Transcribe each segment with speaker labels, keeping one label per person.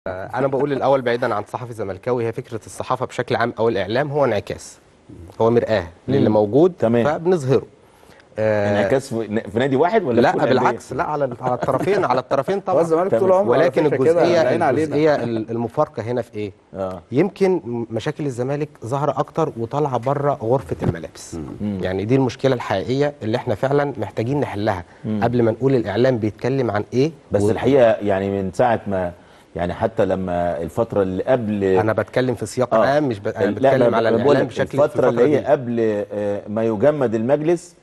Speaker 1: انا بقول الاول بعيدا عن صحفي زملكاوي هي فكره الصحافه بشكل عام او الاعلام هو انعكاس هو مرآه للي موجود
Speaker 2: تمام.
Speaker 1: فبنظهره آه،
Speaker 2: انعكاس في في نادي واحد ولا في
Speaker 1: لا
Speaker 2: كل الأندية؟
Speaker 1: بالعكس لا على على الطرفين على الطرفين
Speaker 3: هو
Speaker 1: طبعا
Speaker 3: الزمالك طول
Speaker 2: تمام.
Speaker 3: عمره على
Speaker 1: ولكن
Speaker 3: فكرة كده
Speaker 1: الجزئيه
Speaker 3: باين علينا.
Speaker 1: الجزئيه المفارقه هنا في ايه
Speaker 2: اه
Speaker 1: يمكن مشاكل الزمالك ظاهره اكتر وطالعه بره غرفه الملابس يعني دي المشكله الحقيقيه اللي احنا فعلا محتاجين نحلها قبل ما نقول الاعلام بيتكلم عن ايه
Speaker 2: بس
Speaker 1: و-
Speaker 2: الحقيقه يعني من ساعه ما يعني حتى لما الفتره اللي قبل
Speaker 1: انا بتكلم في سياق
Speaker 2: آه.
Speaker 1: عام مش ب... انا
Speaker 2: لا،
Speaker 1: بتكلم
Speaker 2: ب-
Speaker 1: على
Speaker 2: بقول
Speaker 1: الاعلام
Speaker 2: لك
Speaker 1: بشكل في
Speaker 2: الفتره اللي هي
Speaker 1: دي.
Speaker 2: قبل آه، ما يجمد المجلس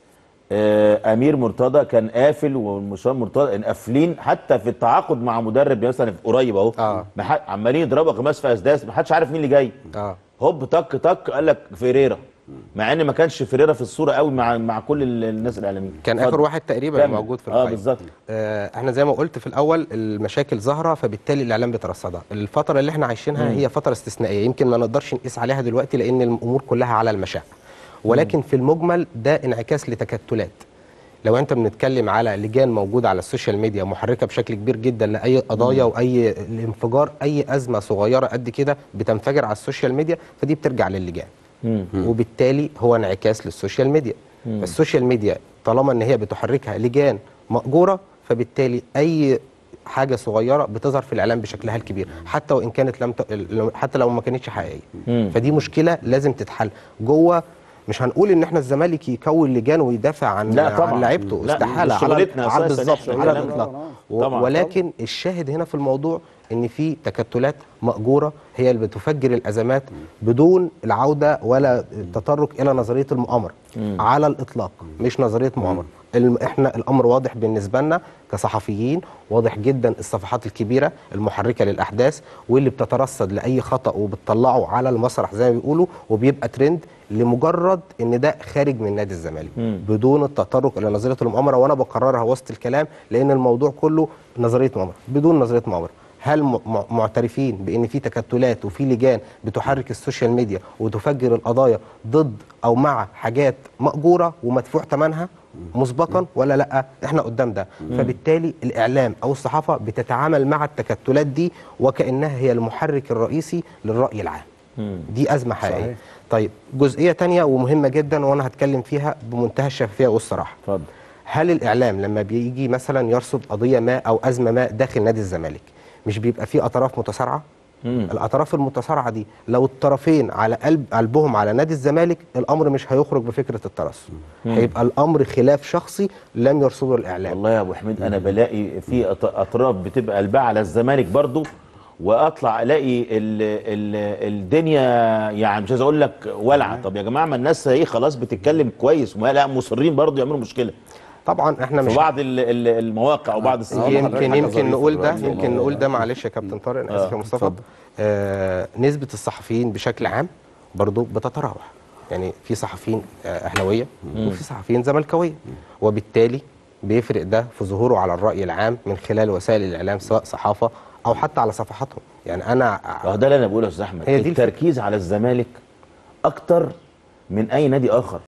Speaker 2: آه، امير مرتضى كان قافل ومشوار مرتضى إن قافلين حتى في التعاقد مع مدرب مثلا في قريب اهو
Speaker 1: آه.
Speaker 2: ما حد- عمالين يضربوا خماس في اسداس ما حدش عارف مين اللي جاي
Speaker 1: اه
Speaker 2: هوب تك تك قال لك فيريرا مع ان ما كانش فيريرا في الصوره قوي مع مع كل ال- الناس الاعلاميين
Speaker 1: كان
Speaker 2: اتفضل.
Speaker 1: اخر واحد تقريبا
Speaker 2: كمل.
Speaker 1: موجود في
Speaker 2: اه
Speaker 1: القائمه
Speaker 2: بالظبط
Speaker 1: آه، احنا زي ما قلت في الاول المشاكل ظاهره فبالتالي الاعلام بيترصدها الفتره اللي احنا عايشينها هي فتره استثنائيه يمكن ما نقدرش نقيس عليها دلوقتي لان الامور كلها على المشاع ولكن في المجمل ده انعكاس لتكتلات لو انت بنتكلم على لجان موجوده على السوشيال ميديا محركه بشكل كبير جدا لاي قضايا واي الانفجار اي ازمه صغيره قد كده بتنفجر على السوشيال ميديا فدي بترجع للجان
Speaker 2: مم.
Speaker 1: وبالتالي هو انعكاس للسوشيال ميديا فالسوشيال ميديا طالما ان هي بتحركها لجان مأجورة فبالتالي اي حاجه صغيره بتظهر في الاعلام بشكلها الكبير حتى وان كانت لم ت... لو- حتى لو ما كانتش حقيقيه
Speaker 2: مم.
Speaker 1: فدي مشكله لازم تتحل جوه مش هنقول ان احنا الزمالك يكون لجان ويدافع عن
Speaker 2: لا طبعاً.
Speaker 1: عن لعيبته
Speaker 2: لا،
Speaker 1: استحاله
Speaker 2: مش شغلتنا
Speaker 1: على
Speaker 2: أساساً
Speaker 1: بالظبط
Speaker 2: إحنا
Speaker 1: على
Speaker 2: الكلام ده.
Speaker 1: الاطلاق و-
Speaker 2: طبعاً.
Speaker 1: ولكن الشاهد هنا في الموضوع ان في تكتلات مأجوره هي اللي بتفجر الازمات بدون العوده ولا التطرق الى نظريه المؤامره على الاطلاق مش نظريه مؤامره الم- احنا الامر واضح بالنسبه لنا كصحفيين واضح جدا الصفحات الكبيره المحركه للاحداث واللي بتترصد لاي خطا وبتطلعه على المسرح زي ما بيقولوا وبيبقى ترند لمجرد ان ده خارج من نادي الزمالك بدون التطرق الى نظريه المؤامره وانا بكررها وسط الكلام لان الموضوع كله نظريه مؤامره بدون نظريه مؤامره هل م- م- معترفين بان في تكتلات وفي لجان بتحرك السوشيال ميديا وتفجر القضايا ضد او مع حاجات مأجوره ومدفوع ثمنها مسبقا ولا لا احنا قدام ده فبالتالي الاعلام او الصحافه بتتعامل مع التكتلات دي وكانها هي المحرك الرئيسي للراي العام دي ازمه حقيقيه
Speaker 3: صحيح.
Speaker 1: طيب جزئيه تانية ومهمه جدا وانا هتكلم فيها بمنتهى الشفافيه والصراحه
Speaker 2: اتفضل
Speaker 1: هل الاعلام لما بيجي مثلا يرصد قضيه ما او ازمه ما داخل نادي الزمالك مش بيبقى فيه اطراف متصارعه الاطراف المتصارعه دي لو الطرفين على قلب قلبهم على نادي الزمالك الامر مش هيخرج بفكره الترصد هيبقى الامر خلاف شخصي لم يرصده الاعلام
Speaker 2: والله يا ابو حميد انا بلاقي في أط- اطراف بتبقى قلبها على الزمالك برضو واطلع الاقي ال ال الدنيا يعني مش عايز اقول لك ولعه طب يا جماعه ما الناس اهي خلاص بتتكلم كويس وما لا مصرين برضو يعملوا مشكله
Speaker 1: طبعا احنا
Speaker 2: في
Speaker 1: مش
Speaker 2: بعض ال- ال- المواقع وبعض الصفحات
Speaker 1: يمكن
Speaker 3: حاجة
Speaker 1: يمكن
Speaker 3: ظريفة
Speaker 1: نقول ده
Speaker 3: دلوقتي
Speaker 1: يمكن
Speaker 3: والله.
Speaker 1: نقول ده معلش يا كابتن طارق انا اسف يا مصطفى
Speaker 3: اتفضل.
Speaker 1: آه نسبه الصحفيين بشكل عام برضو بتتراوح يعني في صحفيين آه، اهلاويه وفي صحفيين زملكاويه وبالتالي بيفرق ده في ظهوره على الراي العام من خلال وسائل الاعلام سواء صحافه او حتى على صفحاتهم يعني انا
Speaker 2: اه ده اللي انا بقوله يا استاذ احمد
Speaker 1: هي دي الفكرة.
Speaker 2: التركيز على الزمالك اكتر من اي نادي اخر